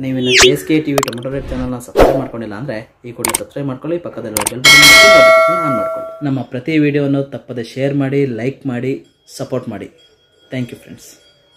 ನೀವಿನ್ನು K S K T V tomato rate ಚಾನಲ್ನ subscribe ಮಾಡ್ಕೊಂಡಿಲ್ಲ ಅಂದರೆ ಈ ಕೂಡಲೇ ಸಬ್ಸ್ಕ್ರೈಬ್ ಮಾಡ್ಕೊಳ್ಳಿ ಪಕ್ಕದಲ್ಲಿ ಬೆಲ್ ಬಟನ್ ನೋಟಿಫಿಕೇಶನ್ ಆನ್ ಮಾಡ್ಕೊಳ್ಳಿ ನಮ್ಮ ಪ್ರತಿ ವಿಡಿಯೋವನ್ನು ತಪ್ಪದೆ ಶೇರ್ ಮಾಡಿ ಲೈಕ್ ಮಾಡಿ ಸಪೋರ್ಟ್ ಮಾಡಿ ಥ್ಯಾಂಕ್ ಯು ಫ್ರೆಂಡ್ಸ್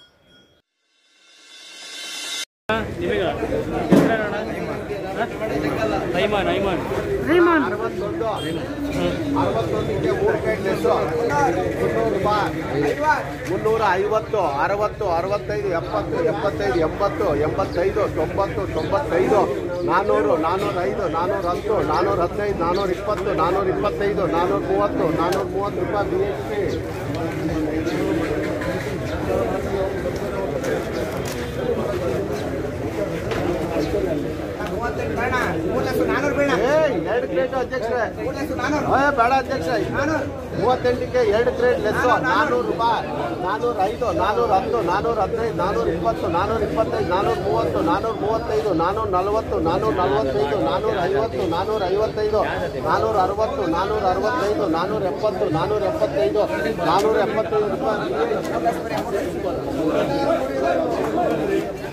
ಅರವತ್ತೊಂದಕ್ಕೆ ಮೂರು ಪ್ಲೇಟ್ ಲೆಸ್ಸು ಮುನ್ನೂರು ರೂಪಾಯಿ ಮುನ್ನೂರ ಐವತ್ತು ಅರವತ್ತು ಅರವತ್ತೈದು ಎಪ್ಪತ್ತು ಎಪ್ಪತ್ತೈದು ಎಂಬತ್ತು ಎಂಬತ್ತೈದು ತೊಂಬತ್ತು ತೊಂಬತ್ತೈದು ನಾನ್ನೂರು ನಾನ್ನೂರೈದು ನಾನ್ನೂರ ಹತ್ತು ನಾನ್ನೂರ ಹದಿನೈದು ನಾನ್ನೂರ ಇಪ್ಪತ್ತು ನಾನ್ನೂರ ಇಪ್ಪತ್ತೈದು ನಾನ್ನೂರ ಮೂವತ್ತು ನಾನ್ನೂರ ಮೂವತ್ತು ರೂಪಾಯಿ ಬಿ ಎಚ್ ಪಿ ಏಯ್, ಎರಡು ಪ್ಲೇಟ್ ಅಧ್ಯಕ್ಷರೇ ಏ, ಬೇಡ ಅಧ್ಯಕ್ಷ ಮೂವತ್ತೆಂಟಕ್ಕೆ ಎರಡು ಕ್ರೇಟ್ ಲೆಸ್ಸು ನಾನ್ನೂರು ರೂಪಾಯಿ ನಾನ್ನೂರ ಐದು ನಾನ್ನೂರ ಹತ್ತು ನಾನ್ನೂರ ಹದಿನೈದು ನಾನ್ನೂರ ಇಪ್ಪತ್ತು ನಾನ್ನೂರ ಇಪ್ಪತ್ತೈದು ನಾನ್ನೂರ ಮೂವತ್ತು ನಾನ್ನೂರ ಮೂವತ್ತೈದು ನಾನ್ನೂರ ನಲವತ್ತು ನಾನ್ನೂರ ನಲವತ್ತೈದು ನಾನ್ನೂರ ಐವತ್ತು ನಾನ್ನೂರ ಐವತ್ತೈದು ನಾನ್ನೂರ ಅರವತ್ತು ನಾನ್ನೂರ ಅರವತ್ತೈದು ನಾನ್ನೂರ ಎಪ್ಪತ್ತು ನಾನ್ನೂರ ಎಪ್ಪತ್ತೈದು ನಾನ್ನೂರ ಎಪ್ಪತ್ತೈದು ರೂಪಾಯಿ